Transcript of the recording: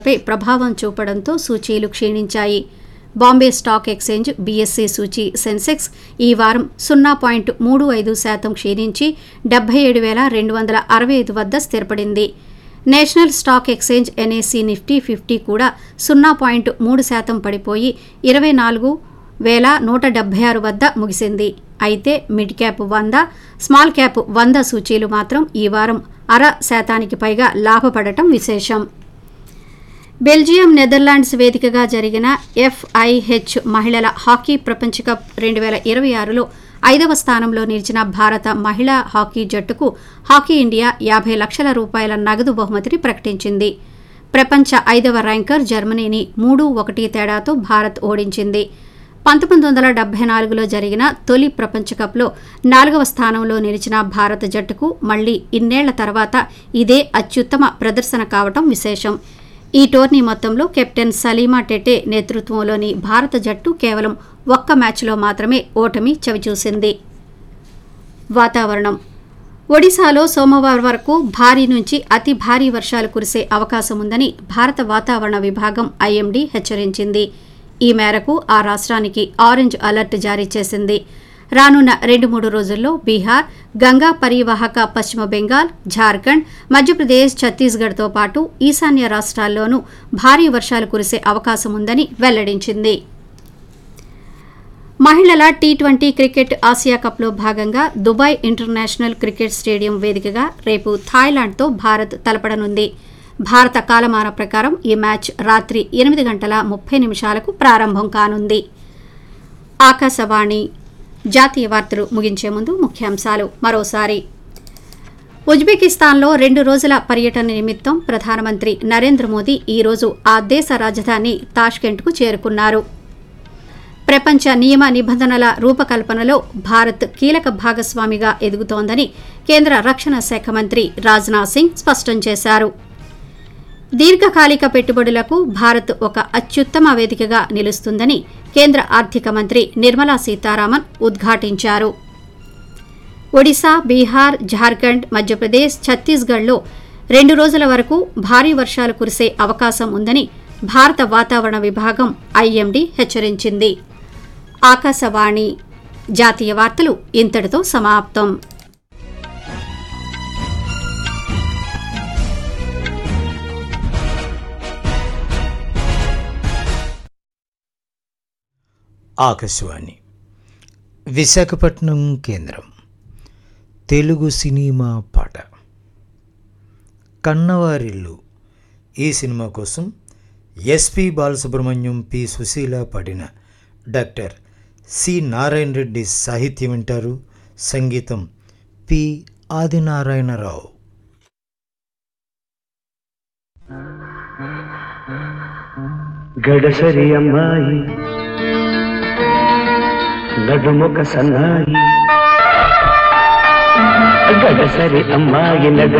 పై ప్రభావం చూపడంతో సూచీలు క్షీణించాయి బాంబే స్టాక్ ఎక్స్చేంజ్ బీఎస్సీ సూచీ సెన్సెక్స్ ఈ వారం సున్నా పాయింట్ మూడు ఐదు శాతం క్షీణించి డెబ్బై ఏడు వేల రెండు వందల అరవై ఐదు వద్ద స్థిరపడింది national stock exchange NAC Nifty fifty కూడా సున్నా పాయింట్ మూడు శాతం పడిపోయి ఇరవై నాలుగు వేల నూట డెబ్బై ఆరు వద్ద ముగిసింది అయితే మిడ్ క్యాప్ వంద స్మాల్ క్యాప్ వంద సూచీలు మాత్రం ఈ వారం అర శాతానికి పైగా లాభపడటం విశేషం బెల్జియం నెదర్లాండ్స్ వేదికగా జరిగిన ఎఫ్ఐహెచ్ మహిళల హాకీ ప్రపంచ కప్ రెండు వేల ఇరవై ఆరులో ఐదవ స్థానంలో నిలిచిన భారత మహిళా హాకీ జట్టుకు హాకీ ఇండియా యాభై లక్షల రూపాయల నగదు బహుమతిని ప్రకటించింది ప్రపంచ ఐదవ ర్యాంకర్ జర్మనీని మూడు ఒకటి తేడాతో భారత్ ఓడించింది పంతొమ్మిది వందల డెబ్బై నాలుగులో జరిగిన తొలి ప్రపంచ కప్లో నాలుగవ స్థానంలో నిలిచిన భారత జట్టుకు మళ్లీ ఇన్నేళ్ల తర్వాత ఇదే అత్యుత్తమ ప్రదర్శన కావటం విశేషం ఈ టోర్నీ మొత్తంలో కెప్టెన్ సలీమా టెటే నేతృత్వంలోని భారత జట్టు కేవలం ఒక్క మ్యాచ్లో మాత్రమే ఓటమి చవిచూసింది వాతావరణం ఒడిశాలో సోమవారం వరకు భారీ నుంచి అతి భారీ వర్షాలు కురిసే అవకాశం ఉందని భారత వాతావరణ విభాగం ఐఎండీ హెచ్చరించింది ఈ మేరకు ఆ రాష్ట్రానికి ఆరెంజ్ అలర్ట్ జారీ చేసింది రానున్న రెండు మూడు రోజుల్లో బీహార్ గంగా పరివాహక పశ్చిమ బెంగాల్ ఝార్ఖండ్ మధ్యప్రదేశ్ ఛత్తీస్గఢ్తో పాటు ఈశాన్య రాష్ట్రాల్లోనూ భారీ వర్షాలు కురిసే అవకాశం ఉందని వెల్లడించింది మహిళల టీ ట్వంటీ క్రికెట్ ఆసియా కప్లో భాగంగా దుబాయ్ ఇంటర్నేషనల్ క్రికెట్ స్టేడియం వేదికగా రేపు థాయిలాండ్తో భారత్ తలపడనుంది భారత కాలమాన ప్రకారం ఈ మ్యాచ్ రాత్రి ఎనిమిది గంటల ముప్పై నిమిషాలకు ప్రారంభం కానుంది ఆకాశవాణి జాతీయ వార్తలు ముగించే ముందు ముఖ్యాంశాలు మరోసారి ఉజ్బెకిస్తాన్లో రెండు రోజుల పర్యటన నిమిత్తం ప్రధానమంత్రి నరేంద్ర మోదీ ఈరోజు ఆ దేశ రాజధాని తాష్కెంట్కు చేరుకున్నారు ప్రపంచ నియమ నిబంధనల రూపకల్పనలో భారత్ కీలక భాగస్వామిగా ఎదుగుతోందని కేంద్ర రక్షణ శాఖ మంత్రి రాజ్నాథ్ సింగ్ స్పష్టం చేశారు దీర్ఘకాలిక పెట్టుబడులకు భారత్ ఒక అత్యుత్తమ వేదికగా నిలుస్తుందని కేంద్ర ఆర్థిక మంత్రి నిర్మలా సీతారామన్ ఉద్ఘాటించారు ఒడిశా బీహార్ ఝార్ఖండ్ మధ్యప్రదేశ్ ఛత్తీస్గఢ్లో రెండు రోజుల వరకు భారీ వర్షాలు కురిసే అవకాశం ఉందని భారత వాతావరణ విభాగం ఐఎండీ హెచ్చరించింది ఆకాశవాణి జాతీయ వార్తలు ఇంతటితో సమాప్తం ఆకాశవాణి విశాఖపట్నం కేంద్రం తెలుగు సినిమా పాట కన్నవారిల్లు ఈ సినిమా కోసం ఎస్పి బాలసుబ్రహ్మణ్యం పి సుశీల పాడిన డాక్టర్ సి నారాయణ రెడ్డి సాహిత్యం వింటారు సంగీతం పి ఆదినారాయణరావు గడసరి అమ్మాయి నడుముక సన్నాయి గడసరి అమ్మాయి నడు